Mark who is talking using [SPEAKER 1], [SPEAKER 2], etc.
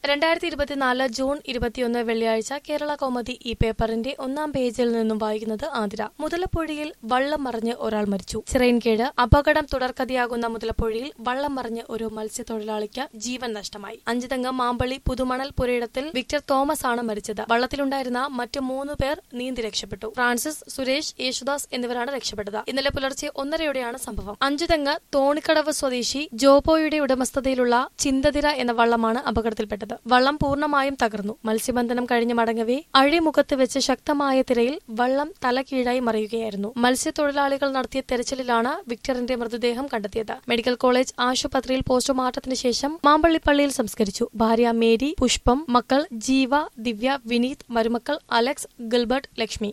[SPEAKER 1] രണ്ടായിരത്തി ഇരുപത്തിനാല് ജൂൺ ഇരുപത്തിയൊന്ന് വെള്ളിയാഴ്ച കേരള കൗമുദി ഈ പേപ്പറിന്റെ ഒന്നാം പേജിൽ നിന്നും വായിക്കുന്നത് ആതിര മുതലപ്പുഴയിൽ വള്ളം മറിഞ്ഞ് ഒരാൾ മരിച്ചു ചിറയിൻകീഴ് അപകടം തുടർക്കഥയാകുന്ന മുതലപ്പുഴയിൽ വള്ളം മറിഞ്ഞ് ഒരു മത്സ്യത്തൊഴിലാളിക്ക് ജീവൻ നഷ്ടമായി അഞ്ചുതങ്ങ് മാമ്പള്ളി പുതുമണൽ പുരയിടത്തിൽ വിക്ടർ തോമസ് ആണ് മരിച്ചത് വള്ളത്തിലുണ്ടായിരുന്ന മറ്റു മൂന്ന് പേർ നീന്തി രക്ഷപ്പെട്ടു ഫ്രാൻസിസ് സുരേഷ് യേശുദാസ് എന്നിവരാണ് രക്ഷപ്പെട്ടത് ഇന്നലെ പുലർച്ചെ ഒന്നരയോടെയാണ് സംഭവം അഞ്ചുതെങ്ങ് തോണിക്കടവ് സ്വദേശി ജോപോയുടെ ഉടമസ്ഥതയിലുള്ള ചിന്തതിര എന്ന വള്ളമാണ് അപകടത്തിൽപ്പെട്ടത് വള്ളം പൂർണ്ണമായും തകർന്നു മത്സ്യബന്ധനം കഴിഞ്ഞ് മടങ്ങവേ അഴിമുഖത്ത് വെച്ച് ശക്തമായ തിരയിൽ വള്ളം തലകീഴായി മറിയുകയായിരുന്നു മത്സ്യത്തൊഴിലാളികൾ നടത്തിയ തെരച്ചിലിലാണ് വിക്ടറിന്റെ മൃതദേഹം കണ്ടെത്തിയത് മെഡിക്കൽ കോളേജ് ആശുപത്രിയിൽ പോസ്റ്റ്മോർട്ടത്തിന് ശേഷം മാമ്പള്ളിപ്പള്ളിയിൽ സംസ്കരിച്ചു ഭാര്യ മേരി പുഷ്പം മക്കൾ ജീവ ദിവ്യ വിനീത് മരുമക്കൾ അലക്സ് ഗിൽബർട്ട് ലക്ഷ്മി